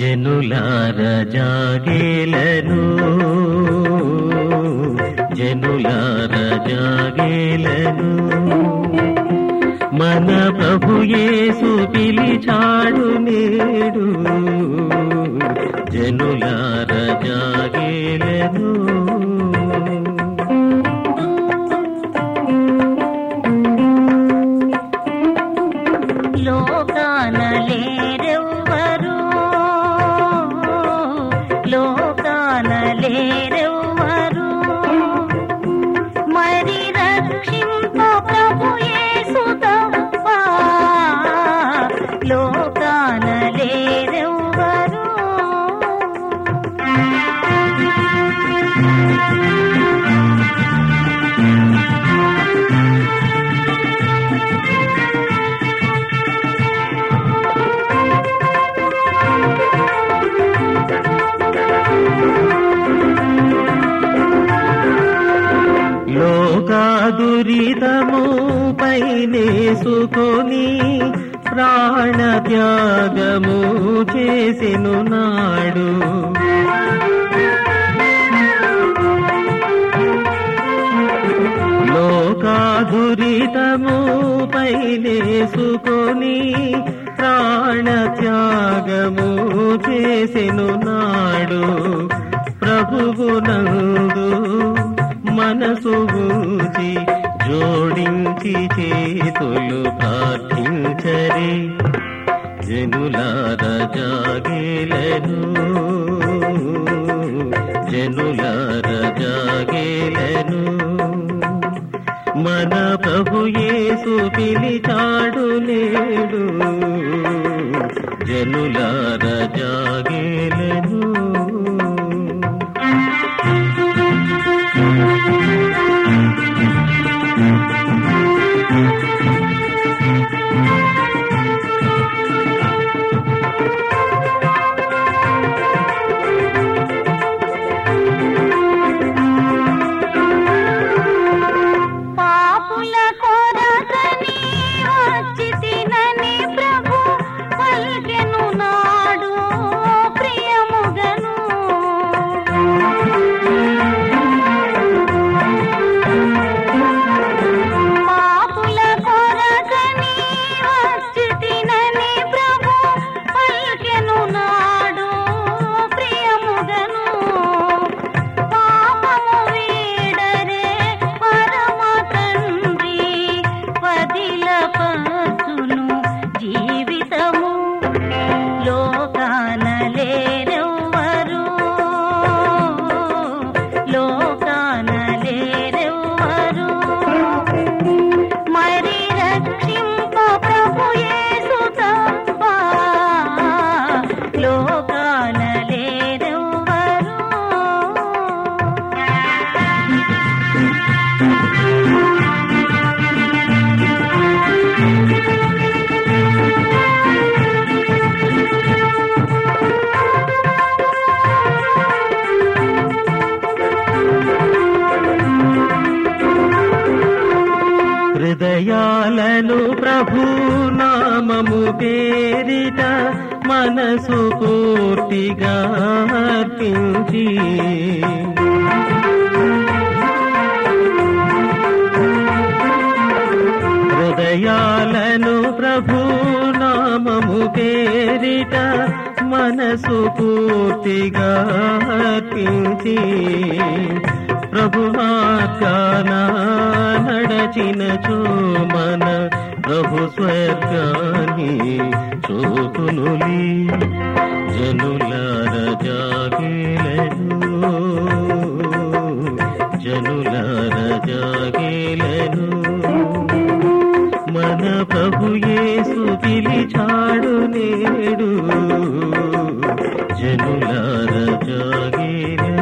జనులార జాగేలను జనులార జాగేలను మన ప్రభు యేసు పిలిచాడు నేడు జనులార జాగేలను లోకాన లేరెవ్వరు లోకాన లేరెవ్వరు మరి రక్షింప ప్రభు యేసు తప్ప లోకాన లేరెవ్వరు లోకాదురితము పైనేసుకొని ప్రాణ త్యాగము చేసెను నాడు లోకాదురితము పైనేసుకొని ప్రాణ త్యాగము చేసెను నాడు ప్రభువు నందు మనసు ఊచి జోడించి చేతులు ప్రార్థించరే జనులార జాగేలను జనులార జాగేలను మన ప్రభు యేసు పిలిచాడు నేడు జనులార జాగేలను పాపుల కొరకని వచ్చి తినని ప్రభు పలికెను నాడు ప్రియముగను పాపుల కొరకని వచ్చి తినని ప్రభు పలికెను నాడు ప్రియముగను పాపము వీడరే పరమ తండ్రి పదిలపరచును జీవితము లోకాన లేరెవ్వరు లోకాన లేరెవ్వరు మరి రక్షింప ప్రభు యేసు తప్ప లోకాన లేరెవ్వరు హృదయాలను ప్రభు నామము పేరిట మనసు పూర్తిగా అర్పించి హృదయాలను ప్రభు నామము పేరిట మనసు పూర్తిగా అర్పించి ప్రభు మార్గాన నడచిన మన ప్రభు స్వర్గాన్ని చూపునులి జనులార జాగేలను జనులార జాగేలను మన ప్రభు యేసు పిలిచాడు నేడు జనులార జాగేలను